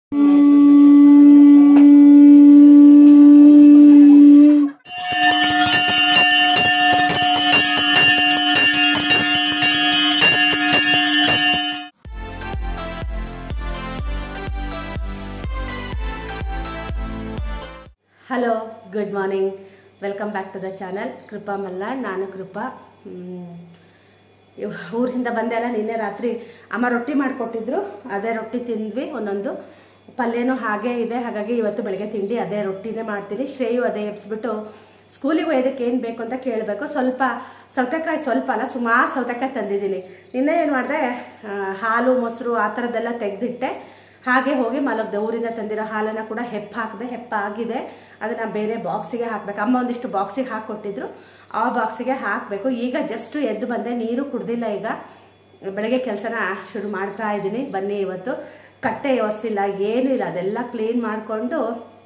hello good morning welcome back to the channel Krupa Malnad ನಾನು ಕೃಪಾ ಮ್, ಇವ್- ಊರಿಂದ ಬಂದೆಲ್ಲ ನಿನ್ನೆ ರಾತ್ರಿ ಅಮ್ಮ ರೊಟ್ಟಿ ಮಾಡಿಕೊಟ್ಟಿದ್ರು ಅದೇ ರೊಟ್ಟಿ ತಿಂದ್ವಿ ಒಂದೊಂದು ಪಲ್ಯನೂ ಹಾಗೇ ಇದೆ ಹಾಗಾಗಿ ಇವತ್ತು ಬೆಳಗ್ಗೆ ತಿಂಡಿ ಅದೇ ರೊಟ್ಟಿನೇ ಮಾಡ್ತೀನಿ ಶ್ರೇಯು ಅದೇ ಎಬ್ಸ್ಬಿಟ್ಟು ಸ್ಕೂಲಿಗೆ ಒಯ್ದಕ್ಕೆ ಏನು ಬೇಕು ಅಂತ ಕೇಳಬೇಕು ಸ್ವಲ್ಪ ಸೌತೆಕಾಯಿ ಸ್ವಲ್ಪ ಅಲ್ಲ ಸುಮಾರು ಸೌತೆಕಾಯಿ ತಂದಿದ್ದೀನಿ ನಿನ್ನೆ ಏನು ಮಾಡಿದೆ ಹಾಲು ಮೊಸರು ಆ ಥರದ್ದೆಲ್ಲ ತೆಗೆದಿಟ್ಟೆ ಹಾಗೆ ಹೋಗಿ ಮಲಗ್ದೆ ಊರಿಂದ ತಂದಿರೋ ಹಾಲನ್ನು ಕೂಡ ಹೆಪ್ಪ ಹಾಕಿದೆ ಹೆಪ್ಪ ಆಗಿದೆ ಅದನ್ನು ಬೇರೆ ಬಾಕ್ಸಿಗೆ ಹಾಕಬೇಕು ಅಮ್ಮ ಒಂದಿಷ್ಟು ಬಾಕ್ಸಿಗೆ ಹಾಕ್ಕೊಟ್ಟಿದ್ರು ಆ ಬಾಕ್ಸಿಗೆ ಹಾಕಬೇಕು ಈಗ ಜಸ್ಟ್ ಎದ್ದು ಬಂದೆ ನೀರು ಕುಡ್ದಿಲ್ಲ ಈಗ ಬೆಳಗ್ಗೆ ಕೆಲಸನ ಶುರು ಮಾಡ್ತಾ ಇದ್ದೀನಿ ಬನ್ನಿ ಇವತ್ತು ಕಟ್ಟೆ ಒರೆಸಿಲ್ಲ ಏನೂ ಇಲ್ಲ ಅದೆಲ್ಲ ಕ್ಲೀನ್ ಮಾಡಿಕೊಂಡು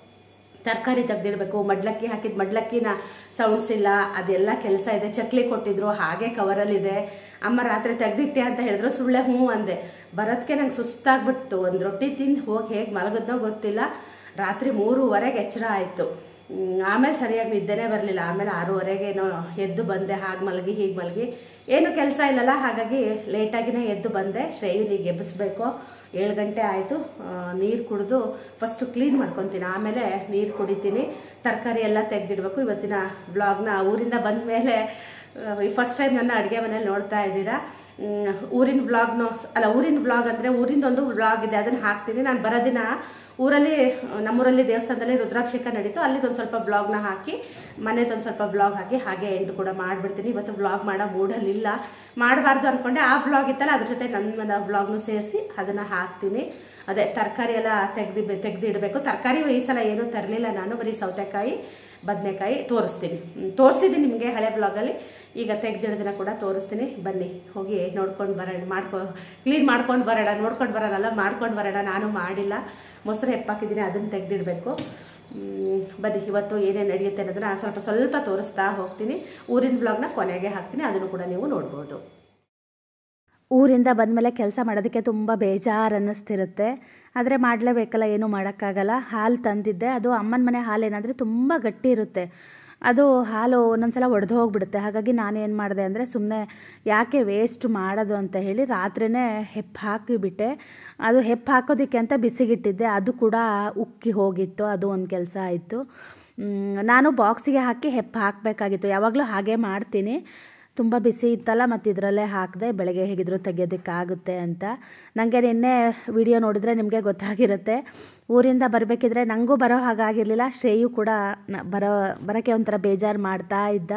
ತರಕಾರಿ ತೆಗ್ದಿಡ್ಬೇಕು ಮಡ್ಲಕ್ಕಿ ಹಾಕಿದ ಮಡ್ಲಕ್ಕಿನ ಸೌಂಡ್ಸ್ ಇಲ್ಲ ಅದೆಲ್ಲ ಕೆಲಸ ಇದೆ ಚಕ್ಲಿ ಕೊಟ್ಟಿದ್ರು ಹಾಗೆ ಕವರಲ್ಲಿದೆ ಅಮ್ಮ ರಾತ್ರಿ ತೆಗ್ದಿಟ್ಟೆ ಅಂತ ಹೇಳಿದ್ರು ಸುಳ್ಳೆ ಹ್ಞೂ ಅಂದೆ ಬರೋದಕ್ಕೆ ನಂಗೆ ಸುಸ್ತಾಗ್ಬಿಟ್ಟು ಒಂದು ರೊಟ್ಟಿ ತಿಂದು ಹೋಗಿ ಹೇಗೆ ಮಲಗಿದ್ನೋ ಗೊತ್ತಿಲ್ಲ ರಾತ್ರಿ ಮೂರುವರೆಗೆ ಎಚ್ಚರ ಆಯಿತು ಆಮೇಲೆ ಸರಿಯಾಗಿ ನಿದ್ದೆನೇ ಬರಲಿಲ್ಲ ಆಮೇಲೆ ಆರೂವರೆಗೇನೋ ಎದ್ದು ಬಂದೆ ಹಾಗೆ ಮಲಗಿ ಹೀಗೆ ಮಲಗಿ ಏನು ಕೆಲಸ ಇಲ್ಲಲ್ಲ ಹಾಗಾಗಿ ಲೇಟಾಗಿನೇ ಎದ್ದು ಬಂದೆ ಶ್ರೇಯುನಿಗೆ ಎಬ್ಬಿಸ್ಬೇಕು ಏಳು ಗಂಟೆ ಆಯಿತು ನೀರು ಕುಡಿದು ಫಸ್ಟು ಕ್ಲೀನ್ ಮಾಡ್ಕೊತೀನಿ ಆಮೇಲೆ ನೀರು ಕುಡಿತೀನಿ ತರಕಾರಿ ಎಲ್ಲ ತೆಗೆದಿಡ್ಬೇಕು ಇವತ್ತಿನ ಬ್ಲಾಗ್ನ ಊರಿಂದ ಬಂದ ಮೇಲೆ ಫಸ್ಟ್ ಟೈಮ್ ನನ್ನ ಅಡುಗೆ ಮನೇಲಿ ನೋಡ್ತಾ ಇದ್ದೀರಾ ಮ್, ಊರಿನ ವ್ಲಾಗ್ನು ಅಲ್ಲ ಊರಿನ ವ್ಲಾಗ್ ಅಂದರೆ ಊರಿಂದೊಂದು ವ್ಲಾಗ್ ಇದೆ ಅದನ್ನು ಹಾಕ್ತೀನಿ ನಾನು ಬರೋ ದಿನ ಊರಲ್ಲಿ ನಮ್ಮೂರಲ್ಲಿ ದೇವಸ್ಥಾನದಲ್ಲಿ ರುದ್ರಾಭಿಷೇಕ ನಡೀತು ಅಲ್ಲಿದೊಂದು ಸ್ವಲ್ಪ ವ್ಲಾಗ್ನ ಹಾಕಿ ಮನೆದೊಂದು ಸ್ವಲ್ಪ ವ್ಲಾಗ್ ಹಾಕಿ ಹಾಗೆ ಎಂಟು ಕೂಡ ಮಾಡಿಬಿಡ್ತೀನಿ ಇವತ್ತು ವ್ಲಾಗ್ ಮಾಡೋ ಮೂಡಲ್ಲಿಲ್ಲ ಮಾಡಬಾರ್ದು ಅಂದ್ಕೊಂಡೆ ಆ ವ್ಲಾಗ್ ಇತ್ತಲ್ಲ ಅದ್ರ ಜೊತೆ ನನ್ನ ವ್ಲಾಗ್ನು ಸೇರಿಸಿ ಅದನ್ನು ಹಾಕ್ತೀನಿ ಅದೇ ತರಕಾರಿ ಎಲ್ಲ ತೆಗ್ದು ತೆಗೆದಿಡಬೇಕು ತರಕಾರಿ ಈ ಸಲ ಏನೂ ತರಲಿಲ್ಲ ನಾನು ಬರೀ ಸೌತೆಕಾಯಿ ಬದನೆಕಾಯಿ ತೋರಿಸ್ತೀನಿ ಹ್ಮ್, ತೋರಿಸಿದ್ದೀನಿ ನಿಮಗೆ ಹಳೆ ಬ್ಲಾಗಲ್ಲಿ ಈಗ ತೆಗ್ದಿಡೋದನ್ನ ಕೂಡ ತೋರಿಸ್ತೀನಿ ಬನ್ನಿ ಹೋಗಿ ನೋಡ್ಕೊಂಡು ಬರೋಣ ಮಾಡ್ಕೊ ಕ್ಲೀನ್ ಮಾಡ್ಕೊಂಡು ಬರೋಣ ನೋಡ್ಕೊಂಡು ಬರೋಣಲ್ಲ ಮಾಡ್ಕೊಂಡು ಬರೋಣ ನಾನು ಮಾಡಿಲ್ಲ ಮೊಸರು ಹೆಪ್ಪಾಕಿದ್ದೀನಿ ಅದನ್ನು ತೆಗ್ದಿಡಬೇಕು ಬನ್ನಿ ಇವತ್ತು ಏನೇನು ನಡೆಯುತ್ತೆ ಅನ್ನೋದನ್ನ ಸ್ವಲ್ಪ ಸ್ವಲ್ಪ ತೋರಿಸ್ತಾ ಹೋಗ್ತೀನಿ ಊರಿನ ಬ್ಲಾಗ್ನ ಕೊನೆಗೆ ಹಾಕ್ತೀನಿ ಅದನ್ನು ಕೂಡ ನೀವು ನೋಡ್ಬೋದು ಊರಿಂದ ಬಂದಮೇಲೆ ಕೆಲಸ ಮಾಡೋದಕ್ಕೆ ತುಂಬ ಬೇಜಾರು ಅನ್ನಿಸ್ತಿರುತ್ತೆ ಆದರೆ ಮಾಡಲೇಬೇಕಲ್ಲ ಏನೂ ಮಾಡೋಕ್ಕಾಗಲ್ಲ ಹಾಲು ತಂದಿದ್ದೆ ಅದು ಅಮ್ಮನ ಮನೆ ಹಾಲು ಏನಾದರೆ ತುಂಬ ಗಟ್ಟಿ ಇರುತ್ತೆ ಅದು ಹಾಲು ಒಂದೊಂದ್ಸಲ ಒಡೆದು ಹೋಗ್ಬಿಡುತ್ತೆ ಹಾಗಾಗಿ ನಾನೇನು ಮಾಡಿದೆ ಅಂದರೆ ಸುಮ್ಮನೆ ಯಾಕೆ ವೇಸ್ಟ್ ಮಾಡೋದು ಅಂತ ಹೇಳಿ ರಾತ್ರಿನೇ ಹೆಪ್ಪು ಹಾಕಿಬಿಟ್ಟೆ ಅದು ಹೆಪ್ಪು ಹಾಕೋದಕ್ಕೆ ಅಂತ ಬಿಸಿಗಿಟ್ಟಿದ್ದೆ ಅದು ಕೂಡ ಉಕ್ಕಿ ಹೋಗಿತ್ತು ಅದು ಒಂದು ಕೆಲಸ ಆಯಿತು ಮ್, ನಾನು ಬಾಕ್ಸಿಗೆ ಹಾಕಿ ಹೆಪ್ಪು ಹಾಕಬೇಕಾಗಿತ್ತು ಯಾವಾಗಲೂ ಹಾಗೆ ಮಾಡ್ತೀನಿ ತುಂಬ ಬಿಸಿ ಇತ್ತಲ್ಲ ಮತ್ತು ಇದರಲ್ಲೇ ಹಾಕಿದೆ ಬೆಳಗ್ಗೆ ಹೇಗಿದ್ರು ತೆಗೆಯೋದಕ್ಕಾಗುತ್ತೆ ಅಂತ ನನಗೆ ನಿನ್ನೆ ವಿಡಿಯೋ ನೋಡಿದರೆ ನಿಮಗೆ ಗೊತ್ತಾಗಿರುತ್ತೆ ಊರಿಂದ ಬರಬೇಕಿದ್ರೆ ನನಗೂ ಬರೋ ಹಾಗಾಗಿರಲಿಲ್ಲ ಶ್ರೇಯು ಕೂಡ ನ- ಬರೋ ಬರೋಕ್ಕೆ ಒಂಥರ ಬೇಜಾರು ಮಾಡ್ತಾ ಇದ್ದ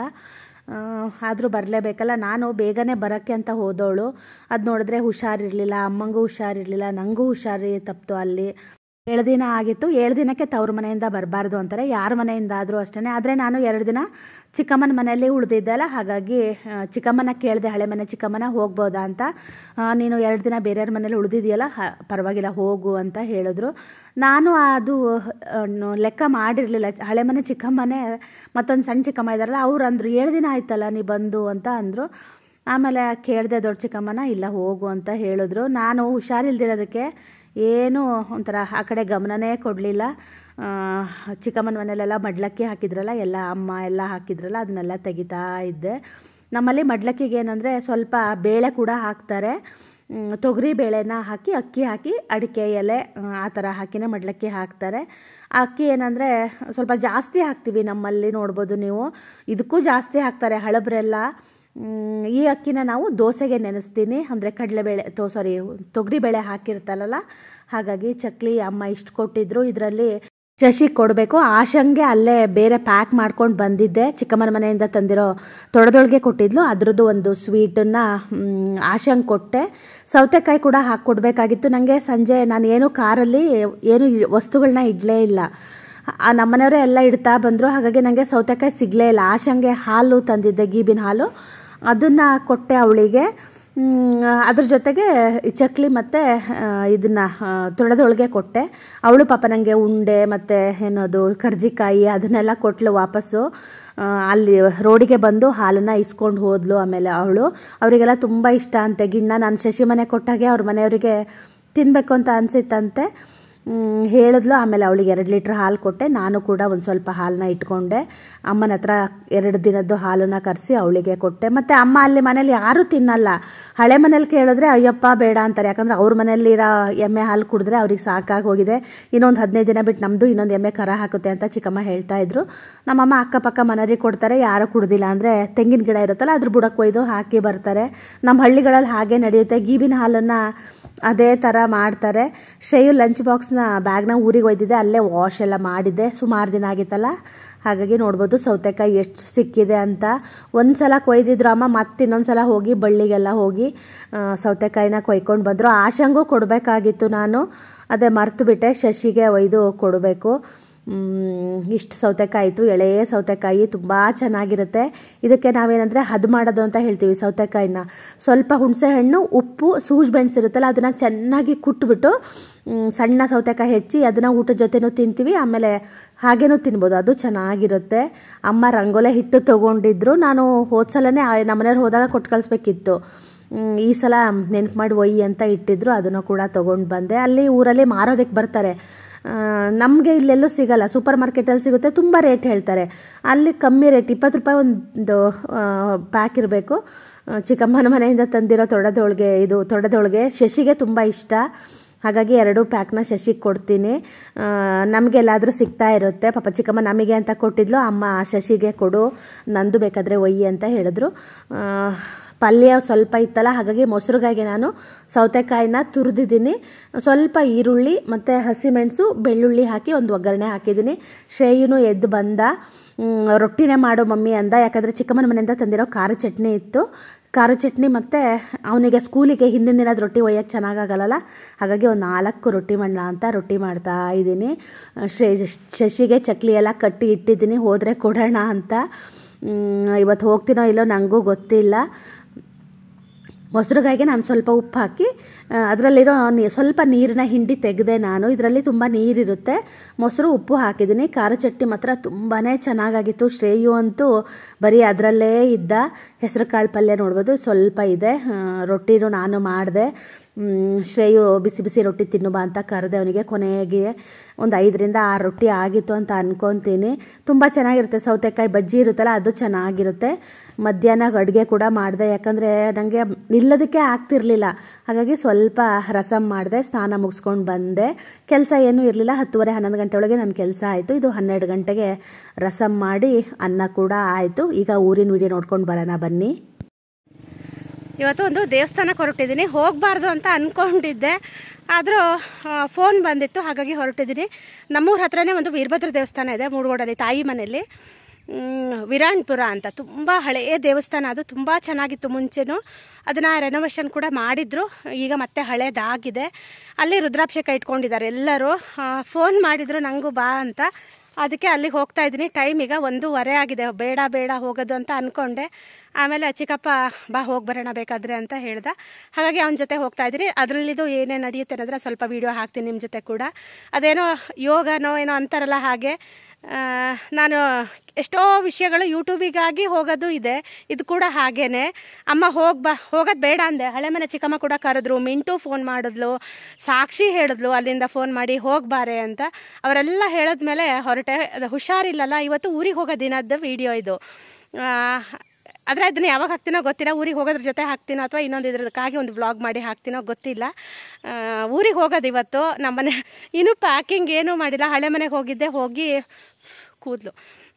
ಆದರೂ ಬರಲೇಬೇಕಲ್ಲ ನಾನು ಬೇಗನೆ ಬರೋಕ್ಕೆ ಅಂತ ಹೋದವಳು ಅದು ನೋಡಿದ್ರೆ ಹುಷಾರಿರಲಿಲ್ಲ ಅಮ್ಮಂಗೂ ಹುಷಾರಿರಲಿಲ್ಲ ನನಗೂ ಹುಷಾರಿ ತಪ್ಪಿತು ಅಲ್ಲಿ ಏಳು ದಿನ ಆಗಿತ್ತು ಏಳು ದಿನಕ್ಕೆ ತವ್ರ ಮನೆಯಿಂದ ಬರಬಾರ್ದು ಅಂತಾರೆ ಯಾರ ಮನೆಯಿಂದ ಆದರೂ ಅಷ್ಟೇ ಆದರೆ ನಾನು ಎರಡು ದಿನ ಚಿಕ್ಕಮ್ಮನ ಮನೆಯಲ್ಲಿ ಉಳಿದಿದ್ದೆ ಅಲ್ಲ ಹಾಗಾಗಿ ಆ, ಚಿಕ್ಕಮ್ಮನ ಕೇಳಿದೆ ಹಳೆ ಮನೆ ಚಿಕ್ಕಮ್ಮನ ಹೋಗ್ಬೋದಾ ಅಂತ ಆ, ನೀನು ಎರಡು ದಿನ ಬೇರೆಯವ್ರ ಮನೇಲಿ ಉಳಿದಿದೆಯಲ್ಲ ಹ ಪರವಾಗಿಲ್ಲ ಹೋಗು ಅಂತ ಹೇಳಿದ್ರು ನಾನು ಅದು ಆ, ನ- ಲೆಕ್ಕ ಮಾಡಿರಲಿಲ್ಲ ಹಳೆ ಮನೆ ಚಿಕ್ಕಮ್ಮನೇ ಮತ್ತೊಂದು ಸಣ್ಣ ಚಿಕ್ಕಮ್ಮ ಇದ್ದಾರಲ್ಲ ಅವ್ರು ಅಂದರು ಏಳು ದಿನ ಆಯ್ತಲ್ಲ ನೀ ಬಂದು ಅಂತ ಅಂದರು ಆಮೇಲೆ ಕೇಳಿದೆ ದೊಡ್ಡ ಚಿಕ್ಕಮ್ಮನ ಇಲ್ಲ ಹೋಗು ಅಂತ ಹೇಳಿದ್ರು ನಾನು ಹುಷಾರಿಲ್ದಿರೋದಕ್ಕೆ ಏನು ಒಂಥರ ಆ ಕಡೆ ಗಮನನೇ ಕೊಡಲಿಲ್ಲ ಚಿಕ್ಕಮ್ಮನ ಮನೇಲೆಲ್ಲ ಮಡ್ಲಕ್ಕಿ ಹಾಕಿದ್ರಲ್ಲ ಎಲ್ಲ ಅಮ್ಮ ಎಲ್ಲ ಹಾಕಿದ್ರಲ್ಲ ಅದನ್ನೆಲ್ಲ ತೆಗಿತಾ ಇದ್ದೆ ನಮ್ಮಲ್ಲಿ ಮಡ್ಲಕ್ಕಿಗೆ ಏನಂದರೆ ಸ್ವಲ್ಪ ಬೇಳೆ ಕೂಡ ಹಾಕ್ತಾರೆ ಮ್, ತೊಗರಿ ಬೇಳೆನ ಹಾಕಿ ಅಕ್ಕಿ ಹಾಕಿ ಅಡಿಕೆ ಎಲೆ ಆ, ಆ ಥರ ಹಾಕಿನೇ ಮಡ್ಲಕ್ಕಿ ಹಾಕ್ತಾರೆ ಆ ಅಕ್ಕಿ ಏನಂದರೆ ಸ್ವಲ್ಪ ಜಾಸ್ತಿ ಹಾಕ್ತೀವಿ ನಮ್ಮಲ್ಲಿ ನೋಡ್ಬೋದು ನೀವು ಇದಕ್ಕೂ ಜಾಸ್ತಿ ಹಾಕ್ತಾರೆ ಹಳಬ್ರೆಲ್ಲ ಮ್, ಈ ಅಕ್ಕಿನ ನಾವು ದೋಸೆಗೆ ನೆನೆಸ್ತೀನಿ ಅಂದರೆ ಕಡಲೆಬೇಳೆ ತೋ ಸಾರಿ ತೊಗರಿಬೇಳೆ ಹಾಕಿರ್ತಾರಲ್ಲ ಹಾಗಾಗಿ ಚಕ್ಲಿ ಅಮ್ಮ ಇಷ್ಟು ಕೊಟ್ಟಿದ್ರು ಇದರಲ್ಲಿ ಶಶಿ ಕೊಡಬೇಕು ಆಶಂಗೆ ಅಲ್ಲೇ ಬೇರೆ ಪ್ಯಾಕ್ ಮಾಡ್ಕೊಂಡು ಬಂದಿದ್ದೆ ಚಿಕ್ಕಮ್ಮನ ಮನೆಯಿಂದ ತಂದಿರೋ ತೊಡೆದೊಳಗೆ ಕೊಟ್ಟಿದ್ಲು ಅದ್ರದ್ದು ಒಂದು ಸ್ವೀಟನ್ನು ಆಶಂಗೆ ಕೊಟ್ಟೆ ಸೌತೆಕಾಯಿ ಕೂಡ ಹಾಕ್ಕೊಡ್ಬೇಕಾಗಿತ್ತು ನನಗೆ ಸಂಜೆ ನಾನು ಏನು ಕಾರಲ್ಲಿ ಏನು ಇ- ವಸ್ತುಗಳನ್ನ ಇಡಲೇ ಇಲ್ಲ ಆ ನಮ್ಮನೆಯವರೇ ಎಲ್ಲ ಇಡ್ತಾ ಬಂದರು ಹಾಗಾಗಿ ನನಗೆ ಸೌತೆಕಾಯಿ ಸಿಗಲೇ ಇಲ್ಲ ಆಶಂಗೆ ಹಾಲು ತಂದಿದ್ದೆ ಗೀಬಿನ ಹಾಲು ಅದನ್ನು ಕೊಟ್ಟೆ ಅವಳಿಗೆ ಅದ್ರ ಜೊತೆಗೆ ಈ ಚಕ್ಲಿ ಮತ್ತು ಇದನ್ನು ತೊಳೆದೊಳಗೆ ಕೊಟ್ಟೆ ಅವಳು ಪಾಪ ನನಗೆ ಉಂಡೆ ಮತ್ತು ಏನದು ಕರ್ಜಿಕಾಯಿ ಅದನ್ನೆಲ್ಲ ಕೊಟ್ಲು ವಾಪಸ್ಸು ಆ, ಅಲ್ಲಿ ರೋಡಿಗೆ ಬಂದು ಹಾಲನ್ನು ಇಸ್ಕೊಂಡು ಹೋದ್ಲು ಆಮೇಲೆ ಅವಳು ಅವರಿಗೆಲ್ಲ ತುಂಬ ಇಷ್ಟ ಅಂತೆ ಗಿಣ್ಣ ನಾನು ಶಶಿ ಮನೆ ಕೊಟ್ಟಾಗೆ ಅವ್ರ ಮನೆಯವರಿಗೆ ತಿನ್ನಬೇಕು ಅಂತ ಅನಿಸಿತ್ತಂತೆ ಮ್, ಹೇಳಿದ್ಲು ಆಮೇಲೆ ಅವಳಿಗೆ ಎರಡು ಲೀಟ್ರ್ ಹಾಲು ಕೊಟ್ಟೆ ನಾನು ಕೂಡ ಒಂದು ಸ್ವಲ್ಪ ಹಾಲನ್ನ ಇಟ್ಕೊಂಡೆ ಅಮ್ಮನ ಹತ್ರ ಎರಡು ದಿನದ್ದು ಹಾಲನ್ನ ಕರೆಸಿ ಅವಳಿಗೆ ಕೊಟ್ಟೆ ಮತ್ತು ಅಮ್ಮ ಅಲ್ಲಿ ಮನೇಲಿ ಯಾರೂ ತಿನ್ನಲ್ಲ ಹಳೆ ಮನೇಲಿ ಕೇಳಿದ್ರೆ ಅಯ್ಯಪ್ಪ ಬೇಡ ಅಂತಾರೆ ಯಾಕಂದ್ರೆ ಅವ್ರ ಮನೇಲಿ ಇರೋ ಎಮ್ಮೆ ಹಾಲು ಕುಡಿದ್ರೆ ಅವ್ರಿಗೆ ಸಾಕಾಗಿ ಹೋಗಿದೆ ಇನ್ನೊಂದು ಹದಿನೈದು ದಿನ ಬಿಟ್ಟು ನಮ್ಮದು ಇನ್ನೊಂದು ಎಮ್ಮೆ ಕರ ಹಾಕುತ್ತೆ ಅಂತ ಚಿಕ್ಕಮ್ಮ ಹೇಳ್ತಾ ಇದ್ರು ನಮ್ಮಮ್ಮ ಅಕ್ಕಪಕ್ಕ ಮನೆಯವ್ರಿಗೆ ಕೊಡ್ತಾರೆ ಯಾರು ಕುಡ್ದಿಲ್ಲ ಅಂದರೆ ತೆಂಗಿನ ಗಿಡ ಇರುತ್ತಲ್ಲ ಅದ್ರ ಬುಡಕ್ಕೆ ಒಯ್ದು ಹಾಕಿ ಬರ್ತಾರೆ ನಮ್ಮ ಹಳ್ಳಿಗಳಲ್ಲಿ ಹಾಗೆ ನಡೆಯುತ್ತೆ ಗೀಬಿನ ಹಾಲನ್ನು ಅದೇ ಥರ ಮಾಡ್ತಾರೆ ಶ್ರೇಯು ಲಂಚ್ ಬಾಕ್ಸ್ನ ಬ್ಯಾಗ್ನ ಊರಿಗೆ ಒಯ್ದಿದ್ದೆ ಅಲ್ಲೇ ವಾಶ್ ಎಲ್ಲ ಮಾಡಿದ್ದೆ ಸುಮಾರು ದಿನ ಆಗಿತ್ತಲ್ಲ ಹಾಗಾಗಿ ನೋಡ್ಬೋದು ಸೌತೆಕಾಯಿ ಎಷ್ಟು ಸಿಕ್ಕಿದೆ ಅಂತ ಒಂದು ಸಲ ಕೊಯ್ದಿದ್ರು ಅಮ್ಮ ಮತ್ತೆ ಇನ್ನೊಂದು ಸಲ ಹೋಗಿ ಬಳ್ಳಿಗೆಲ್ಲ ಹೋಗಿ ಆ, ಸೌತೆಕಾಯಿನ ಕೊಯ್ಕೊಂಡು ಬಂದರು ಆಶಂಗೂ ಕೊಡಬೇಕಾಗಿತ್ತು ನಾನು ಅದೇ ಮರ್ತು ಬಿಟ್ಟೆ ಶಶಿಗೆ ಒಯ್ದು ಕೊಡಬೇಕು ಇಷ್ಟು ಸೌತೆಕಾಯಿ ಇತ್ತು ಎಳೆ ಸೌತೆಕಾಯಿ ತುಂಬ ಚೆನ್ನಾಗಿರುತ್ತೆ ಇದಕ್ಕೆ ನಾವೇನಂದರೆ ಹದ್ ಮಾಡೋದು ಅಂತ ಹೇಳ್ತೀವಿ ಸೌತೆಕಾಯಿನ ಸ್ವಲ್ಪ ಹುಣಸೆ ಹಣ್ಣು ಉಪ್ಪು ಸೂಜ್ ಬೆಣ್ಸಿರುತ್ತಲ್ಲ ಅದನ್ನು ಚೆನ್ನಾಗಿ ಕುಟ್ಬಿಟ್ಟು ಮ್, ಸಣ್ಣ ಸೌತೆಕಾಯಿ ಹೆಚ್ಚಿ ಅದನ್ನು ಊಟದ ಜೊತೆನೂ ತಿಂತೀವಿ ಆಮೇಲೆ ಹಾಗೇನೂ ತಿನ್ಬೋದು ಅದು ಚೆನ್ನಾಗಿರುತ್ತೆ ಅಮ್ಮ ರಂಗೋಲೆ ಹಿಟ್ಟು ತೊಗೊಂಡಿದ್ರು ನಾನು ಹೋದ್ಸಲನೇ ನಮ್ಮನೆಯವ್ರು ಹೋದಾಗ ಕೊಟ್ಟು ಕಳಿಸ್ಬೇಕಿತ್ತು ಮ್, ಈ ಸಲ ನೆನ್ಪು ಮಾಡಿ ಒಯ್ಯಿ ಅಂತ ಇಟ್ಟಿದ್ರು ಅದನ್ನು ಕೂಡ ತೊಗೊಂಡು ಬಂದೆ ಅಲ್ಲಿ ಊರಲ್ಲಿ ಮಾರೋದಕ್ಕೆ ಬರ್ತಾರೆ ನಮಗೆ ಇಲ್ಲೆಲ್ಲೂ ಸಿಗಲ್ಲ ಸೂಪರ್ ಮಾರ್ಕೆಟಲ್ಲಿ ಸಿಗುತ್ತೆ ತುಂಬ ರೇಟ್ ಹೇಳ್ತಾರೆ ಅಲ್ಲಿ ಕಮ್ಮಿ ರೇಟ್ ಇಪ್ಪತ್ತು ರೂಪಾಯಿ ಒಂದು ಪ್ಯಾಕ್ ಇರಬೇಕು ಚಿಕ್ಕಮ್ಮನ ಮನೆಯಿಂದ ತಂದಿರೋ ತೊಡೆದೊಳಗೆ ಇದು ತೊಡೆದೊಳಗೆ ಶಶಿಗೆ ತುಂಬ ಇಷ್ಟ ಹಾಗಾಗಿ ಎರಡು ಪ್ಯಾಕ್ನ ಶಶಿಗೆ ಕೊಡ್ತೀನಿ ನಮಗೆಲ್ಲಾದರೂ ಸಿಗ್ತಾ ಇರುತ್ತೆ ಪಾಪ ಚಿಕ್ಕಮ್ಮ ನಮಗೆ ಅಂತ ಕೊಟ್ಟಿದ್ಲು ಅಮ್ಮ ಶಶಿಗೆ ಕೊಡು ನಂದು ಬೇಕಾದರೆ ಒಯ್ಯಿ ಅಂತ ಹೇಳಿದ್ರು ಆ, ಪಲ್ಯ ಸ್ವಲ್ಪ ಇತ್ತಲ್ಲ ಹಾಗಾಗಿ ಮೊಸರುಗಾಯಿಗೆ ನಾನು ಸೌತೆಕಾಯಿನ ತುರಿದಿದ್ದೀನಿ ಸ್ವಲ್ಪ ಈರುಳ್ಳಿ ಮತ್ತು ಹಸಿಮೆಣಸು ಬೆಳ್ಳುಳ್ಳಿ ಹಾಕಿ ಒಂದು ಒಗ್ಗರಣೆ ಹಾಕಿದ್ದೀನಿ ಶ್ರೇಯುನು ಎದ್ದು ಬಂದ ಮ್, ರೊಟ್ಟಿನೇ ಮಾಡು ಮಮ್ಮಿ ಅಂದ ಯಾಕಂದರೆ ಚಿಕ್ಕಮ್ಮನ ಮನೆಯಿಂದ ತಂದಿರೋ ಖಾರ ಚಟ್ನಿ ಇತ್ತು ಖಾರ ಚಟ್ನಿ ಮತ್ತು ಅವನಿಗೆ ಸ್ಕೂಲಿಗೆ ಹಿಂದಿನ ದಿನದ ರೊಟ್ಟಿ ಒಯ್ಯಕ್ಕೆ ಚೆನ್ನಾಗಾಗಲ್ಲ ಹಾಗಾಗಿ ಒಂದು ನಾಲ್ಕು ರೊಟ್ಟಿ ಮಾಡೋಣ ಅಂತ ರೊಟ್ಟಿ ಮಾಡ್ತಾ ಇದ್ದೀನಿ ಶ್ರೇ ಶಶಿಗೆ ಚಕ್ಲಿ ಎಲ್ಲ ಕಟ್ಟಿ ಇಟ್ಟಿದ್ದೀನಿ ಹೋದರೆ ಕೊಡೋಣ ಅಂತ ಮ್, ಇವತ್ತು ಹೋಗ್ತೀನೋ ಇಲ್ಲೋ ನನಗೂ ಗೊತ್ತಿಲ್ಲ ಮೊಸರುಗಾಯಿಗೆ ನಾನು ಸ್ವಲ್ಪ ಉಪ್ಪು ಹಾಕಿ ಆ, ಅದರಲ್ಲಿರೋ ನೀ ಸ್ವಲ್ಪ ನೀರನ್ನ ಹಿಂಡಿ ತೆಗೆದೆ ನಾನು ಇದರಲ್ಲಿ ತುಂಬ ನೀರಿರುತ್ತೆ ಮೊಸರು ಉಪ್ಪು ಹಾಕಿದ್ದೀನಿ ಖಾರ ಚಟ್ನಿ ಮಾತ್ರ ತುಂಬಾ ಚೆನ್ನಾಗಾಗಿತ್ತು ಶ್ರೇಯು ಅಂತೂ ಬರೀ ಅದರಲ್ಲೇ ಇದ್ದ ಹೆಸರು ಕಾಳು ಪಲ್ಯ ನೋಡ್ಬೋದು ಸ್ವಲ್ಪ ಇದೆ ಆ, ರೊಟ್ಟಿನೂ ನಾನು ಮಾಡಿದೆ ಮ್, ಶ್ರೇಯು ಬಿಸಿ ಬಿಸಿ ರೊಟ್ಟಿ ತಿನ್ನು ಬಾ ಅಂತ ಕರೆದೆ ಅವನಿಗೆ ಕೊನೆಗೆ ಒಂದು ಐದರಿಂದ ಆರು ರೊಟ್ಟಿ ಆಗಿತ್ತು ಅಂತ ಅನ್ಕೊತೀನಿ ತುಂಬ ಚೆನ್ನಾಗಿರುತ್ತೆ ಸೌತೆಕಾಯಿ ಬಜ್ಜಿ ಇರುತ್ತಲ್ಲ ಅದು ಚೆನ್ನಾಗಿರುತ್ತೆ ಮಧ್ಯಾಹ್ನ ಅಡುಗೆ ಕೂಡ ಮಾಡಿದೆ ಯಾಕಂದರೆ ನನಗೆ ನಿಲ್ಲೋದಕ್ಕೆ ಆಗ್ತಿರ್ಲಿಲ್ಲ ಹಾಗಾಗಿ ಸ್ವಲ್ಪ ರಸಮ್ ಮಾಡಿದೆ ಸ್ನಾನ ಮುಗಿಸ್ಕೊಂಡು ಬಂದೆ ಕೆಲಸ ಏನೂ ಇರಲಿಲ್ಲ ಹತ್ತುವರೆ ಹನ್ನೊಂದು ಗಂಟೆ ಒಳಗೆ ನನ್ನ ಕೆಲಸ ಆಯಿತು ಇದು ಹನ್ನೆರಡು ಗಂಟೆಗೆ ರಸಮ್ ಮಾಡಿ ಅನ್ನ ಕೂಡ ಆಯಿತು ಈಗ ಊರಿನ ವಿಡಿಯೋ ನೋಡ್ಕೊಂಡು ಬರೋಣ ಬನ್ನಿ ಇವತ್ತು ಒಂದು ದೇವಸ್ಥಾನಕ್ಕೆ ಹೊರಟಿದ್ದೀನಿ ಹೋಗಬಾರ್ದು ಅಂತ ಅಂದ್ಕೊಂಡಿದ್ದೆ ಆದರೂ ಫೋನ್ ಬಂದಿತ್ತು ಹಾಗಾಗಿ ಹೊರಟಿದ್ದೀನಿ ನಮ್ಮೂರ ಹತ್ರನೇ ಒಂದು ವೀರಭದ್ರ ದೇವಸ್ಥಾನ ಇದೆ ಮೂಡುಗೋಡಲ್ಲಿ ತಾಯಿ ಮನೆಯಲ್ಲಿ ಮ್, ವಿರಾಣ್ಪುರ ಅಂತ ತುಂಬ ಹಳೆಯ ದೇವಸ್ಥಾನ ಅದು ತುಂಬ ಚೆನ್ನಾಗಿತ್ತು ಮುಂಚೆನೂ ಅದನ್ನು ರೆನೋವೇಷನ್ ಕೂಡ ಮಾಡಿದ್ರು ಈಗ ಮತ್ತೆ ಹಳೇದಾಗಿದೆ ಅಲ್ಲಿ ರುದ್ರಾಭಿಷೇಕ ಇಟ್ಕೊಂಡಿದ್ದಾರೆ ಎಲ್ಲರೂ ಫೋನ್ ಮಾಡಿದ್ರು ನನಗೂ ಬಾ ಅಂತ ಅದಕ್ಕೆ ಅಲ್ಲಿಗೆ ಹೋಗ್ತಾ ಇದ್ದೀನಿ ಟೈಮ್ ಈಗ ಒಂದೂವರೆ ಆಗಿದೆ ಬೇಡ ಬೇಡ ಹೋಗೋದು ಅಂತ ಅಂದ್ಕೊಂಡೆ ಆಮೇಲೆ ಚಿಕ್ಕಪ್ಪ ಬಾ ಹೋಗಿ ಬರೋಣ ಬೇಕಾದ್ರೆ ಅಂತ ಹೇಳ್ದ ಹಾಗಾಗಿ ಅವನ ಜೊತೆ ಹೋಗ್ತಾ ಇದ್ದೀನಿ ಅದರಲ್ಲಿದು ಏನೇನು ನಡೆಯುತ್ತೆ ಅನ್ನೋದ್ರೆ ಸ್ವಲ್ಪ ವೀಡಿಯೋ ಹಾಕ್ತೀನಿ ನಿಮ್ಮ ಜೊತೆ ಕೂಡ ಅದೇನೋ ಯೋಗನೋ ಏನೋ ಅಂತಾರಲ್ಲ ಹಾಗೆ ಆ, ನಾನು ಎಷ್ಟೋ ವಿಷಯಗಳು ಯೂಟ್ಯೂಬಿಗಾಗಿ ಹೋಗೋದು ಇದೆ ಇದು ಕೂಡ ಹಾಗೇನೆ ಅಮ್ಮ ಹೋಗಿ ಬಾ ಹೋಗೋದು ಬೇಡ ಅಂದೆ ಹಳೆ ಮನೆ ಚಿಕ್ಕಮ್ಮ ಕೂಡ ಕರೆದ್ರು ಮಿಂಟು ಫೋನ್ ಮಾಡಿದ್ಲು ಸಾಕ್ಷಿ ಹೇಳಿದ್ಲು ಅಲ್ಲಿಂದ ಫೋನ್ ಮಾಡಿ ಹೋಗ್ಬಾರೆ ಅಂತ ಅವರೆಲ್ಲ ಹೇಳಿದ್ಮೇಲೆ ಹೊರಟೆ ಅದು ಹುಷಾರಿಲ್ಲಲ್ಲ ಇವತ್ತು ಊರಿಗೆ ಹೋಗೋ ದಿನದ ವಿಡಿಯೋ ಇದು ಆ, ಆದರೆ ಅದನ್ನ ಯಾವಾಗ ಹಾಕ್ತೀನೋ ಗೊತ್ತಿಲ್ಲ ಊರಿಗೆ ಹೋಗೋದ್ರ ಜೊತೆ ಹಾಕ್ತೀನೋ ಅಥವಾ ಇನ್ನೊಂದು ಇದ್ರದಕ್ಕಾಗಿ ಒಂದು ವ್ಲಾಗ್ ಮಾಡಿ ಹಾಕ್ತೀನೋ ಗೊತ್ತಿಲ್ಲ ಊರಿಗೆ ಹೋಗೋದು ಇವತ್ತು ನಮ್ಮನೆ ಇನ್ನೂ ಪ್ಯಾಕಿಂಗ್ ಏನೂ ಮಾಡಿಲ್ಲ ಹಳೆ ಮನೆಗೆ ಹೋಗಿದ್ದೆ ಹೋಗಿ ಕೂದಲು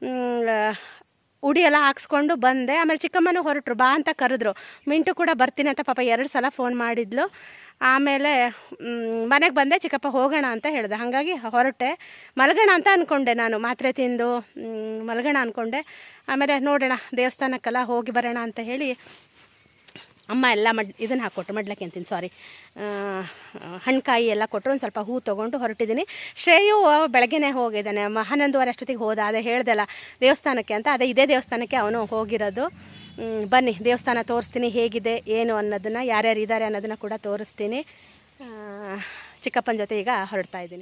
ಉಡಿ ಎಲ್ಲ ಹಾಕ್ಸ್ಕೊಂಡು ಬಂದೆ ಆಮೇಲೆ ಚಿಕ್ಕಮ್ಮನೂ ಹೊರಟ್ರು ಬಾ ಅಂತ ಕರೆದ್ರು ಮಿಂಟು ಕೂಡ ಬರ್ತೀನಿ ಅಂತ ಪಾಪ ಎರಡು ಸಲ ಫೋನ್ ಮಾಡಿದ್ಲು ಆಮೇಲೆ ಮನೆಗೆ ಬಂದೆ ಚಿಕ್ಕಪ್ಪ ಹೋಗೋಣ ಅಂತ ಹೇಳಿದೆ ಹಾಗಾಗಿ ಹೊರಟೆ ಮಲಗೋಣ ಅಂತ ಅಂದ್ಕೊಂಡೆ ನಾನು ಮಾತ್ರೆ ತಿಂದು ಮ್, ಮಲಗೋಣ ಅಂದ್ಕೊಂಡೆ ಆಮೇಲೆ ನೋಡೋಣ ದೇವಸ್ಥಾನಕ್ಕೆಲ್ಲ ಹೋಗಿ ಬರೋಣ ಅಂತ ಹೇಳಿ ಅಮ್ಮ ಎಲ್ಲ ಮಡ್ ಇದನ್ನು ಹಾಕ್ಕೊಟ್ರು ಮಡ್ಲಕ್ಕೆ ಅಂತೀನಿ ಸಾರಿ ಹಣ್ಣುಕಾಯಿ ಎಲ್ಲ ಕೊಟ್ಟರು ಒಂದು ಸ್ವಲ್ಪ ಹೂ ತೊಗೊಂಡು ಹೊರಟಿದ್ದೀನಿ ಶ್ರೇಯು ಬೆಳಗ್ಗೆನೇ ಹೋಗಿದ್ದಾನೆ ಮ ಹನ್ನೊಂದುವರೆ ಅಷ್ಟೊತ್ತಿಗೆ ಹೋದ ಅದೇ ಹೇಳ್ದಲ್ಲ ದೇವಸ್ಥಾನಕ್ಕೆ ಅಂತ ಅದೇ ಇದೇ ದೇವಸ್ಥಾನಕ್ಕೆ ಅವನು ಹೋಗಿರೋದು ಮ್, ಬನ್ನಿ ದೇವಸ್ಥಾನ ತೋರಿಸ್ತೀನಿ ಹೇಗಿದೆ ಏನು ಅನ್ನೋದನ್ನು ಯಾರ್ಯಾರು ಇದ್ದಾರೆ ಅನ್ನೋದನ್ನು ಕೂಡ ತೋರಿಸ್ತೀನಿ ಆ, ಚಿಕ್ಕಪ್ಪನ ಜೊತೆ ಈಗ ಹೊರಡ್ತಾ ಇದ್ದೀನಿ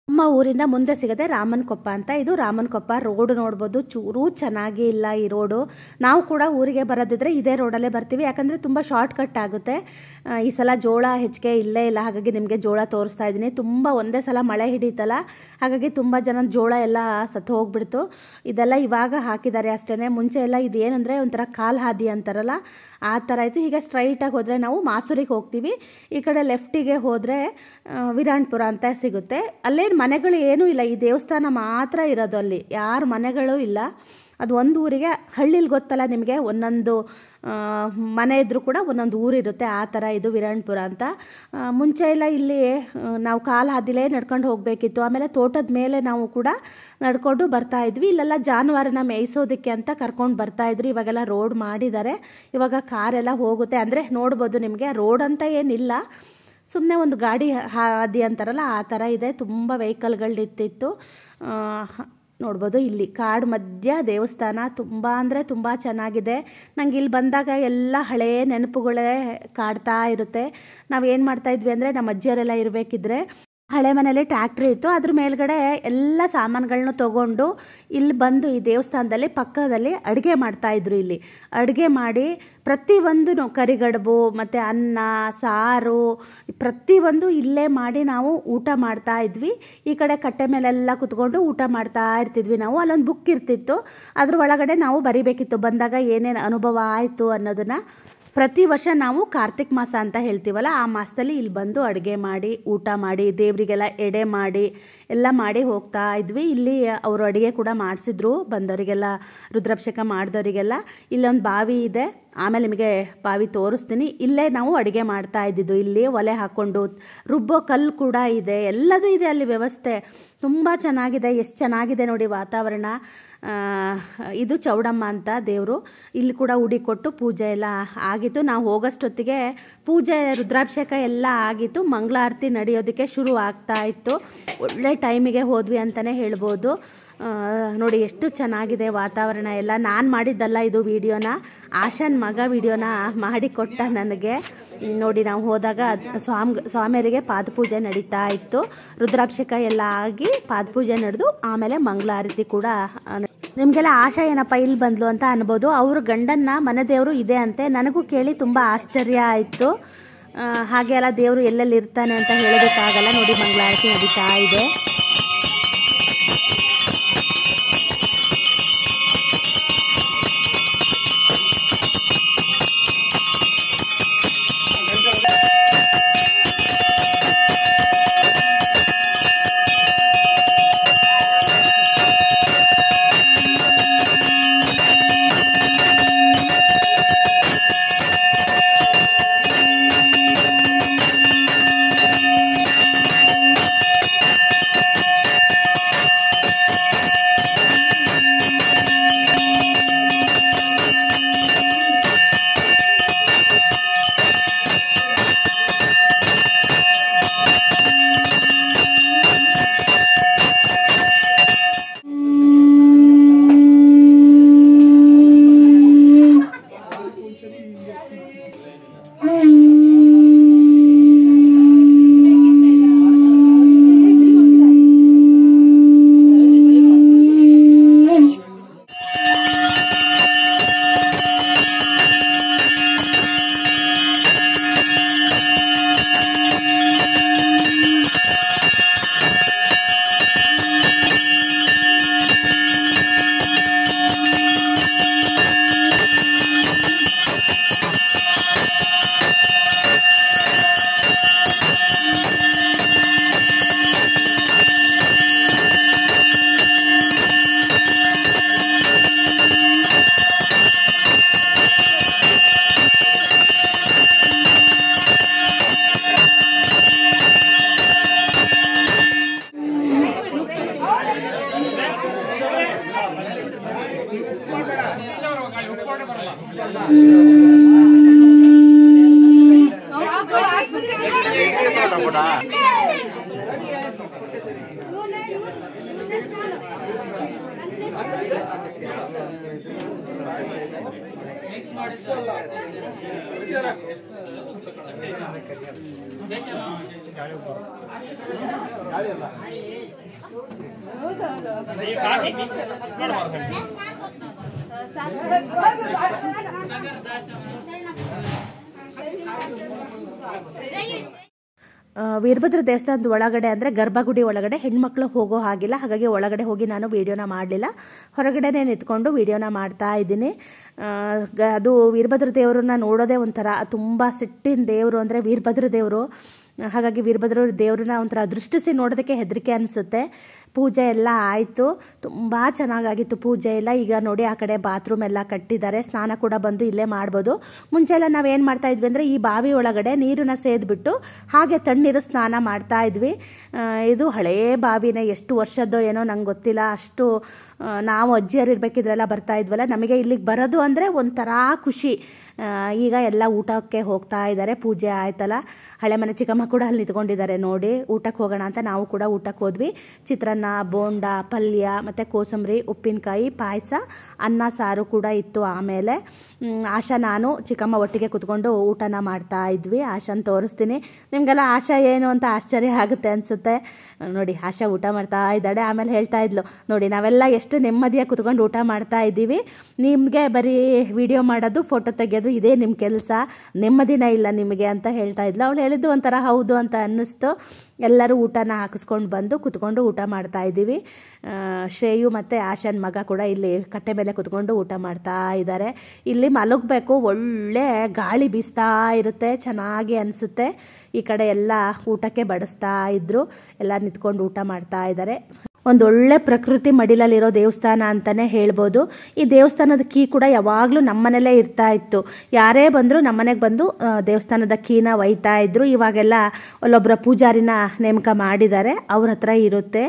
ನಮ್ಮ ಊರಿಂದ ಮುಂದೆ ಸಿಗದೆ ರಾಮನಕೊಪ್ಪ ಅಂತ ಇದು ರಾಮನಕೊಪ್ಪ ರೋಡ್ ನೋಡ್ಬೋದು ಚೂರೂ ಚೆನ್ನಾಗಿ ಇಲ್ಲ ಈ ರೋಡು ನಾವು ಕೂಡ ಊರಿಗೆ ಬರೋದಿದ್ರೆ ಇದೇ ರೋಡಲ್ಲೇ ಬರ್ತೀವಿ ಯಾಕಂದರೆ ತುಂಬ ಶಾರ್ಟ್ ಕಟ್ ಆಗುತ್ತೆ ಆ, ಈ ಸಲ ಜೋಳ ಹೆಚ್ಚಿಗೆ ಇಲ್ಲೇ ಇಲ್ಲ ಹಾಗಾಗಿ ನಿಮಗೆ ಜೋಳ ತೋರಿಸ್ತಾ ಇದ್ದೀನಿ ತುಂಬ ಒಂದೇ ಸಲ ಮಳೆ ಹಿಡಿತಲ್ಲ ಹಾಗಾಗಿ ತುಂಬ ಜನ ಜೋಳ ಎಲ್ಲ ಸತ್ತು ಹೋಗ್ಬಿಡ್ತು ಇದೆಲ್ಲ ಇವಾಗ ಹಾಕಿದ್ದಾರೆ ಅಷ್ಟೇ ಮುಂಚೆ ಎಲ್ಲ ಇದೇನಂದರೆ ಒಂಥರ ಕಾಲ್ ಹಾದಿ ಅಂತಾರಲ್ಲ ಆ ಥರ ಇತ್ತು ಹೀಗೆ ಸ್ಟ್ರೈಟಾಗಿ ಹೋದರೆ ನಾವು ಮಾಸೂರಿಗೆ ಹೋಗ್ತೀವಿ ಈ ಕಡೆ ಲೆಫ್ಟಿಗೆ ಹೋದರೆ ವಿರಾಣ್ಪುರ ಅಂತ ಸಿಗುತ್ತೆ ಅಲ್ಲೇನು ಮನೆಗಳು ಏನೂ ಇಲ್ಲ ಈ ದೇವಸ್ಥಾನ ಮಾತ್ರ ಇರೋದು ಅಲ್ಲಿ ಯಾರ ಮನೆಗಳು ಇಲ್ಲ ಅದು ಒಂದು ಊರಿಗೆ ಹಳ್ಳಿಲಿ ಗೊತ್ತಲ್ಲ ನಿಮಗೆ ಒಂದೊಂದು ಆ, ಮನೆ ಇದ್ರೂ ಕೂಡ ಒಂದೊಂದು ಊರಿರುತ್ತೆ ಆ ಥರ ಇದು ವಿರಾಣ್ಪುರ ಅಂತ ಆ, ಮುಂಚೆ ಎಲ್ಲ ಇಲ್ಲಿ ಆ, ನಾವು ಕಾಲು ಹಾದಿಲೇ ನಡ್ಕೊಂಡು ಹೋಗಬೇಕಿತ್ತು ಆಮೇಲೆ ತೋಟದ ಮೇಲೆ ನಾವು ಕೂಡ ನಡ್ಕೊಂಡು ಬರ್ತಾ ಇದ್ವಿ ಇಲ್ಲೆಲ್ಲ ಜಾನುವಾರನ ಮೇಯಿಸೋದಕ್ಕೆ ಅಂತ ಕರ್ಕೊಂಡು ಬರ್ತಾ ಇದ್ರು ಇವಾಗೆಲ್ಲ ರೋಡ್ ಮಾಡಿದ್ದಾರೆ ಇವಾಗ ಕಾರೆಲ್ಲ ಹೋಗುತ್ತೆ ಅಂದರೆ ನೋಡ್ಬೋದು ನಿಮಗೆ ರೋಡ್ ಅಂತ ಏನಿಲ್ಲ ಸುಮ್ಮನೆ ಒಂದು ಗಾಡಿ ಹಾದಿ ಅಂತಾರಲ್ಲ ಆ ಥರ ಇದೆ ತುಂಬ ವೆಹಿಕಲ್ಗಳು ನಿಂತಿತ್ತು ಆ, ಹ- ನೋಡ್ಬೋದು ಇಲ್ಲಿ ಕಾಡು ಮಧ್ಯ ದೇವಸ್ಥಾನ ತುಂಬ ಅಂದರೆ ತುಂಬ ಚೆನ್ನಾಗಿದೆ ನಂಗೆ ಇಲ್ಲಿ ಬಂದಾಗ ಎಲ್ಲ ಹಳೆಯ ನೆನಪುಗಳೇ ಕಾಡ್ತಾ ಇರುತ್ತೆ ನಾವು ಏನು ಮಾಡ್ತಾ ಇದ್ವಿ ಅಂದರೆ ನಮ್ಮ ಅಜ್ಜಿಯವರೆಲ್ಲ ಇರಬೇಕಿದ್ರೆ ಹಳೆ ಮನೇಲಿ ಟ್ಯಾಕ್ಟ್ರಿ ಇತ್ತು ಅದ್ರ ಮೇಲ್ಗಡೆ ಎಲ್ಲ ಸಾಮಾನುಗಳನ್ನ ತಗೊಂಡು ಇಲ್ಲಿ ಬಂದು ಈ ದೇವಸ್ಥಾನದಲ್ಲಿ ಪಕ್ಕದಲ್ಲಿ ಅಡುಗೆ ಮಾಡ್ತಾ ಇದ್ರು ಇಲ್ಲಿ ಅಡುಗೆ ಮಾಡಿ ಪ್ರತಿಯೊಂದು ಕರಿಗಡುಬು ಮತ್ತು ಅನ್ನ ಸಾರು ಪ್ರತಿಯೊಂದು ಇಲ್ಲೇ ಮಾಡಿ ನಾವು ಊಟ ಮಾಡ್ತಾ ಇದ್ವಿ ಈ ಕಡೆ ಕಟ್ಟೆ ಮೇಲೆಲ್ಲ ಕುತ್ಕೊಂಡು ಊಟ ಮಾಡ್ತಾ ಇರ್ತಿದ್ವಿ ನಾವು ಅಲ್ಲೊಂದು ಬುಕ್ ಇರ್ತಿತ್ತು ಅದ್ರ ಒಳಗಡೆ ನಾವು ಬರಿಬೇಕಿತ್ತು ಬಂದಾಗ ಏನೇನು ಅನುಭವ ಆಯಿತು ಅನ್ನೋದನ್ನ ಪ್ರತಿ ವರ್ಷ ನಾವು ಕಾರ್ತಿಕ್ ಮಾಸ ಅಂತ ಹೇಳ್ತೀವಲ್ಲ ಆ ಮಾಸದಲ್ಲಿ ಇಲ್ಲಿ ಬಂದು ಅಡುಗೆ ಮಾಡಿ ಊಟ ಮಾಡಿ ದೇವರಿಗೆಲ್ಲ ಎಡೆ ಮಾಡಿ ಎಲ್ಲ ಮಾಡಿ ಹೋಗ್ತಾ ಇದ್ವಿ ಇಲ್ಲಿ ಅವರು ಅಡುಗೆ ಕೂಡ ಮಾಡಿಸಿದ್ರು ಬಂದವರಿಗೆಲ್ಲ ರುದ್ರಾಭಿಷೇಕ ಮಾಡಿದವರಿಗೆಲ್ಲ ಇಲ್ಲೊಂದು ಬಾವಿ ಇದೆ ಆಮೇಲೆ ನಿಮಗೆ ಬಾವಿ ತೋರಿಸ್ತೀನಿ ಇಲ್ಲೇ ನಾವು ಅಡುಗೆ ಮಾಡ್ತಾ ಇದ್ದಿದ್ದು ಇಲ್ಲಿ ಒಲೆ ಹಾಕ್ಕೊಂಡು ರುಬ್ಬೋ ಕಲ್ಲು ಕೂಡ ಇದೆ ಎಲ್ಲದೂ ಇದೆ ಅಲ್ಲಿ ವ್ಯವಸ್ಥೆ ತುಂಬ ಚೆನ್ನಾಗಿದೆ ಎಷ್ಟು ಚೆನ್ನಾಗಿದೆ ನೋಡಿ ವಾತಾವರಣ ಆ, ಇದು ಚೌಡಮ್ಮ ಅಂತ ದೇವರು ಇಲ್ಲಿ ಕೂಡ ಉಡಿ ಕೊಟ್ಟು ಪೂಜೆ ಎಲ್ಲ ಆಗಿತ್ತು ನಾವು ಹೋಗೋಷ್ಟೊತ್ತಿಗೆ ಪೂಜೆ ರುದ್ರಾಭಿಷೇಕ ಎಲ್ಲ ಆಗಿತ್ತು ಮಂಗಳಾರತಿ ನಡೆಯೋದಕ್ಕೆ ಶುರು ಆಗ್ತಾ ಇತ್ತು ಒಳ್ಳೆ ಟೈಮಿಗೆ ಹೋದ್ವಿ ಅಂತಲೇ ಹೇಳ್ಬೋದು ಆ, ನೋಡಿ ಎಷ್ಟು ಚೆನ್ನಾಗಿದೆ ವಾತಾವರಣ ಎಲ್ಲ ನಾನು ಮಾಡಿದ್ದಲ್ಲ ಇದು ವಿಡಿಯೋನ ಆಶಾನ್ ಮಗ ವಿಡಿಯೋನ ಮಾಡಿ ಕೊಟ್ಟ ನನಗೆ ನೋಡಿ ನಾವು ಹೋದಾಗ ಸ್ವಾಮಿ ಸ್ವಾಮಿಯರಿಗೆ ಪಾದಪೂಜೆ ನಡೀತಾ ಇತ್ತು ರುದ್ರಾಭಿಷೇಕ ಎಲ್ಲ ಆಗಿ ಪಾದಪೂಜೆ ನಡೆದು ಆಮೇಲೆ ಮಂಗಳಾರತಿ ಕೂಡ ಆ, ನಿಮಗೆಲ್ಲ ಆಶಾ ಏನಪ್ಪ ಇಲ್ಲಿ ಬಂದ್ಲು ಅಂತ ಅನ್ಬೋದು ಅವ್ರ ಗಂಡನ್ನ ಮನೆ ದೇವರು ಇದೆ ಅಂತೆ ನನಗೂ ಕೇಳಿ ತುಂಬ ಆಶ್ಚರ್ಯ ಆಯಿತು ಹಾಗೆ ಎಲ್ಲ ದೇವರು ಎಲ್ಲೆಲ್ಲಿ ಇರ್ತಾನೆ ಅಂತ ಹೇಳೋದಕ್ಕಾಗಲ್ಲ ನೋಡಿ ಮಂಗಳಾರತಿ ನಡೀತಾ ಇದೆ ಆ, ವೀರಭದ್ರ ದೇವಸ್ಥಾನದ ಒಳಗಡೆ ಅಂದರೆ ಗರ್ಭಗುಡಿ ಒಳಗಡೆ ಹೆಣ್ಮಕ್ಳು ಹೋಗೋ ಹಾಗಿಲ್ಲ ಹಾಗಾಗಿ ಒಳಗಡೆ ಹೋಗಿ ನಾನು ವೀಡಿಯೋನ ಮಾಡಲಿಲ್ಲ ಹೊರಗಡೆನೇ ನಿಂತ್ಕೊಂಡು ವೀಡಿಯೋನ ಮಾಡ್ತಾ ಇದ್ದೀನಿ ಆ, ಗ- ಅದು ವೀರಭದ್ರ ದೇವರನ್ನ ನೋಡೋದೇ ಒಂಥರ ತುಂಬ ಸಿಟ್ಟಿನ ದೇವರು ಅಂದರೆ ವೀರಭದ್ರ ದೇವರು ಹಾಗಾಗಿ ವೀರಭದ್ರ ದೇವ್ರನ್ನ ಒಂಥರ ದೃಷ್ಟಿಸಿ ನೋಡೋದಕ್ಕೆ ಹೆದರಿಕೆ ಅನಿಸುತ್ತೆ ಪೂಜೆ ಎಲ್ಲ ಆಯಿತು ತುಂಬ ಚೆನ್ನಾಗಾಗಿತ್ತು ಪೂಜೆ ಎಲ್ಲ ಈಗ ನೋಡಿ ಆ ಕಡೆ ಬಾತ್ರೂಮ್ ಎಲ್ಲ ಕಟ್ಟಿದ್ದಾರೆ ಸ್ನಾನ ಕೂಡ ಬಂದು ಇಲ್ಲೇ ಮಾಡ್ಬೋದು ಮುಂಚೆ ಎಲ್ಲ ನಾವೇನು ಮಾಡ್ತಾ ಇದ್ವಿ ಅಂದರೆ ಈ ಬಾವಿ ಒಳಗಡೆ ನೀರನ್ನ ಸೇದ್ಬಿಟ್ಟು ಹಾಗೆ ತಣ್ಣೀರು ಸ್ನಾನ ಮಾಡ್ತಾ ಇದ್ವಿ ಆ, ಇದು ಹಳೇ ಬಾವಿನೇ ಎಷ್ಟು ವರ್ಷದ್ದೋ ಏನೋ ನಂಗೆ ಗೊತ್ತಿಲ್ಲ ಅಷ್ಟು ಆ, ನಾವು ಅಜ್ಜಿಯರು ಇರಬೇಕಿದ್ರೆಲ್ಲ ಬರ್ತಾ ಇದ್ವಲ್ಲ ನಮಗೆ ಇಲ್ಲಿಗೆ ಬರೋದು ಅಂದರೆ ಒಂಥರ ಖುಷಿ ಆ, ಈಗ ಎಲ್ಲ ಊಟಕ್ಕೆ ಹೋಗ್ತಾ ಇದ್ದಾರೆ ಪೂಜೆ ಆಯ್ತಲ್ಲ ಹಳೆ ಮನೆ ಚಿಕ್ಕಮ್ಮ ಕೂಡ ಅಲ್ಲಿ ನಿಂತ್ಕೊಂಡಿದ್ದಾರೆ ನೋಡಿ ಊಟಕ್ಕೆ ಹೋಗೋಣ ಅಂತ ನಾವು ಕೂಡ ಊಟಕ್ಕೆ ಹೋದ್ವಿ ಚಿತ್ರಾನ್ನ ಬೋಂಡ ಪಲ್ಯ ಮತ್ತು ಕೋಸಂಬರಿ ಉಪ್ಪಿನಕಾಯಿ ಪಾಯಸ ಅನ್ನ ಸಾರು ಕೂಡ ಇತ್ತು ಆಮೇಲೆ ಮ್, ಆಶಾ ನಾನು ಚಿಕ್ಕಮ್ಮ ಒಟ್ಟಿಗೆ ಕುತ್ಕೊಂಡು ಊಟನ ಮಾಡ್ತಾ ಇದ್ವಿ ಆಶಾನ ತೋರಿಸ್ತೀನಿ ನಿಮಗೆಲ್ಲ ಆಶಾ ಏನು ಅಂತ ಆಶ್ಚರ್ಯ ಆಗುತ್ತೆ ಅನಿಸುತ್ತೆ ನೋಡಿ ಆಶಾ ಊಟ ಮಾಡ್ತಾ ಇದ್ದಾಳೆ ಆಮೇಲೆ ಹೇಳ್ತಾ ಇದ್ಲು ನೋಡಿ ನಾವೆಲ್ಲ ಎಷ್ಟು ನೆಮ್ಮದಿಯಾಗಿ ಕುತ್ಕೊಂಡು ಊಟ ಮಾಡ್ತಾ ಇದ್ದೀವಿ ನಿಮಗೆ ಬರೀ ವಿಡಿಯೋ ಮಾಡೋದು ಫೋಟೋ ತೆಗೆಯೋದು ಇದೇ ನಿಮ್ಮ ಕೆಲಸ ನೆಮ್ಮದಿನೇ ಇಲ್ಲ ನಿಮಗೆ ಅಂತ ಹೇಳ್ತಾ ಇದ್ಲು ಅವಳು ಹೇಳಿದ್ದು ಒಂಥರ ಹೌದು ಅಂತ ಅನ್ನಿಸ್ತು ಎಲ್ಲರೂ ಊಟನ ಹಾಕಿಸ್ಕೊಂಡು ಬಂದು ಕುತ್ಕೊಂಡು ಊಟ ಮಾಡ್ತಾ ಇದ್ದೀವಿ ಆ, ಶ್ರೇಯು ಮತ್ತು ಆಶನ್ ಮಗ ಕೂಡ ಇಲ್ಲಿ ಕಟ್ಟೆ ಮೇಲೆ ಕುತ್ಕೊಂಡು ಊಟ ಮಾಡ್ತಾ ಇದ್ದಾರೆ ಇಲ್ಲಿ ಮಲಗಬೇಕು ಒಳ್ಳೆ ಗಾಳಿ ಬೀಸ್ತಾ ಇರುತ್ತೆ ಚೆನ್ನಾಗಿ ಅನಿಸುತ್ತೆ ಈ ಕಡೆ ಎಲ್ಲ ಊಟಕ್ಕೆ ಬಡಿಸ್ತಾ ಇದ್ರು ಎಲ್ಲ ನಿಂತ್ಕೊಂಡು ಊಟ ಮಾಡ್ತಾ ಇದ್ದಾರೆ ಒಂದೊಳ್ಳೆ ಪ್ರಕೃತಿ ಮಡಿಲಲ್ಲಿರೋ ದೇವಸ್ಥಾನ ಅಂತಲೇ ಹೇಳ್ಬೋದು ಈ ದೇವಸ್ಥಾನದ ಕೀ ಕೂಡ ಯಾವಾಗಲೂ ನಮ್ಮನೇಲೇ ಇರ್ತಾ ಇತ್ತು ಯಾರೇ ಬಂದರೂ ನಮ್ಮನೆಗೆ ಬಂದು ಆ, ದೇವಸ್ಥಾನದ ಕೀನ ಒಯ್ತಾ ಇದ್ರು ಇವಾಗೆಲ್ಲ ಅಲ್ಲೊಬ್ಬರ ಪೂಜಾರಿನ ನೇಮಕ ಮಾಡಿದ್ದಾರೆ ಅವ್ರ ಹತ್ರ ಇರುತ್ತೆ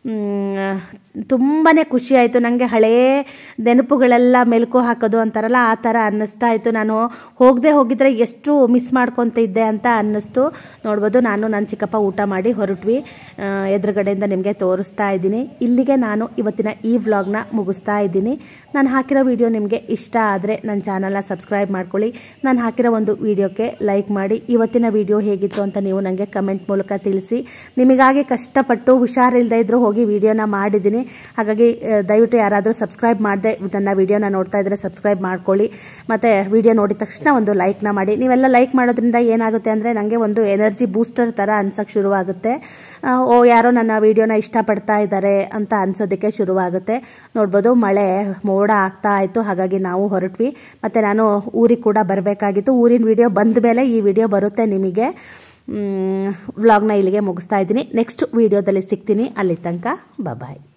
ತುಂಬಾ ಖುಷಿ ಆಯಿತು ನನಗೆ ಹಳೇ ನೆನಪುಗಳೆಲ್ಲ ಮೆಲುಕು ಹಾಕೋದು ಅಂತಾರಲ್ಲ ಆ ಥರ ಅನ್ನಿಸ್ತಾ ಇತ್ತು ನಾನು ಹೋಗದೆ ಹೋಗಿದ್ರೆ ಎಷ್ಟು ಮಿಸ್ ಮಾಡ್ಕೊತಿದ್ದೆ ಅಂತ ಅನ್ನಿಸ್ತು ನೋಡ್ಬೋದು ನಾನು ನನ್ನ ಚಿಕ್ಕಪ್ಪ ಊಟ ಮಾಡಿ ಹೊರಟ್ವಿ ಆ, ಎದುರುಗಡೆಯಿಂದ ನಿಮಗೆ ತೋರಿಸ್ತಾ ಇದ್ದೀನಿ ಇಲ್ಲಿಗೆ ನಾನು ಇವತ್ತಿನ ಈ ವ್ಲಾಗ್ನ ಮುಗಿಸ್ತಾ ಇದ್ದೀನಿ ನಾನು ಹಾಕಿರೋ ವಿಡಿಯೋ ನಿಮಗೆ ಇಷ್ಟ ಆದರೆ ನನ್ನ ಚಾನಲ್ನ ಸಬ್ಸ್ಕ್ರೈಬ್ ಮಾಡ್ಕೊಳ್ಳಿ ನಾನು ಹಾಕಿರೋ ಒಂದು ವಿಡಿಯೋಕ್ಕೆ ಲೈಕ್ ಮಾಡಿ ಇವತ್ತಿನ ವಿಡಿಯೋ ಹೇಗಿತ್ತು ಅಂತ ನೀವು ನನಗೆ ಕಮೆಂಟ್ ಮೂಲಕ ತಿಳಿಸಿ ನಿಮಗಾಗಿ ಕಷ್ಟಪಟ್ಟು ಹುಷಾರಿಲ್ಲದೆ ಇದ್ರೂ ಹೋಗಿ ವಿಡಿಯೋನ ಮಾಡಿದ್ದೀನಿ ಹಾಗಾಗಿ ಆ, ದಯವಿಟ್ಟು ಯಾರಾದರೂ ಸಬ್ಸ್ಕ್ರೈಬ್ ಮಾಡದೆ ನನ್ನ ವಿಡಿಯೋನ ನೋಡ್ತಾ ಇದ್ದರೆ ಸಬ್ಸ್ಕ್ರೈಬ್ ಮಾಡ್ಕೊಳ್ಳಿ ಮತ್ತು ವಿಡಿಯೋ ನೋಡಿದ ತಕ್ಷಣ ಒಂದು ಲೈಕ್ನ ಮಾಡಿ ನೀವೆಲ್ಲ ಲೈಕ್ ಮಾಡೋದ್ರಿಂದ ಏನಾಗುತ್ತೆ ಅಂದರೆ ನನಗೆ ಒಂದು ಎನರ್ಜಿ ಬೂಸ್ಟರ್ ಥರ ಅನ್ಸೋಕ್ಕೆ ಶುರುವಾಗುತ್ತೆ ಆ, ಓ ಯಾರೋ ನನ್ನ ವಿಡಿಯೋನ ಇಷ್ಟಪಡ್ತಾ ಇದ್ದಾರೆ ಅಂತ ಅನ್ಸೋದಕ್ಕೆ ಶುರುವಾಗುತ್ತೆ ನೋಡ್ಬೋದು ಮಳೆ ಮೋಡ ಆಗ್ತಾ ಇತ್ತು ಹಾಗಾಗಿ ನಾವು ಹೊರಟ್ವಿ ಮತ್ತು ನಾನು ಊರಿಗೆ ಕೂಡ ಬರಬೇಕಾಗಿತ್ತು ಊರಿನ ವಿಡಿಯೋ ಬಂದ ಮೇಲೆ ಈ ವಿಡಿಯೋ ಬರುತ್ತೆ ನಿಮಗೆ ವ್ಲಾಗ್ನ ಇಲ್ಲಿಗೆ ಮುಗಿಸ್ತಾ ಇದ್ದೀನಿ ನೆಕ್ಸ್ಟ್ ವಿಡಿಯೋದಲ್ಲಿ ಸಿಗ್ತೀನಿ ಅಲ್ಲಿ ತನಕ ಬಾಯ್